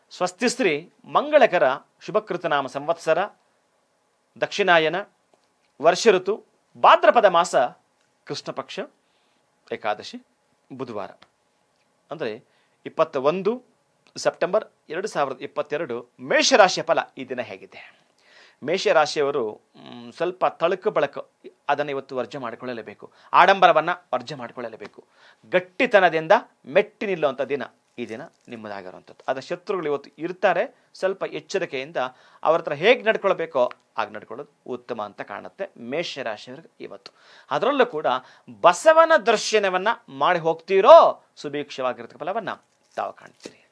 ಸ್ವಸ್ತಿಸ್ತ್ರೀ ಮಂಗಳಕರ ಶುಭಕೃತನಾಮ ಸಂವತ್ಸರ ದಕ್ಷಿಣಾಯನ ವರ್ಷ ಋತು ಭಾದ್ರಪದ ಮಾಸ ಕೃಷ್ಣ ಪಕ್ಷ ಏಕಾದಶಿ ಬುಧವಾರ ಅಂದರೆ ಇಪ್ಪತ್ತ ಒಂದು ಸೆಪ್ಟೆಂಬರ್ ಎರಡು ಸಾವಿರದ ಇಪ್ಪತ್ತೆರಡು ಮೇಷರಾಶಿಯ ಫಲ ಈ ದಿನ ಹೇಗಿದೆ ಮೇಷರಾಶಿಯವರು ಮ್, ಸ್ವಲ್ಪ ತಳುಕು ಬಳಕು ಅದನ್ನು ಇವತ್ತು ವರ್ಜ ಮಾಡಿಕೊಳ್ಳಲೇಬೇಕು ಆಡಂಬರವನ್ನು ವರ್ಜ ಮಾಡಿಕೊಳ್ಳಲೇಬೇಕು ಗಟ್ಟಿತನದಿಂದ ಮೆಟ್ಟಿ ನಿಲ್ಲುವಂಥ ದಿನ ಈ ದಿನ ನಿಮ್ಮದಾಗಿರುವಂಥದ್ದು ಅದರ ಶತ್ರುಗಳು ಇವತ್ತು ಇರ್ತಾರೆ ಸ್ವಲ್ಪ ಎಚ್ಚರಿಕೆಯಿಂದ ಅವ್ರ ಹತ್ರ ಹೇಗೆ ನಡ್ಕೊಳ್ಬೇಕೋ ಹಾಗೆ ನಡ್ಕೊಳ್ಳೋದು ಉತ್ತಮ ಅಂತ ಕಾಣುತ್ತೆ ಮೇಷರಾಶಿಯವರಿಗೆ ಇವತ್ತು ಅದರಲ್ಲೂ ಕೂಡ ಬಸವನ ದರ್ಶನವನ್ನು ಮಾಡಿ ಹೋಗ್ತೀರೋ ಸುಭೀಕ್ಷವಾಗಿರ್ತಕ್ಕ ಫಲವನ್ನು ತಾವು ಕಾಣ್ತೀರಿ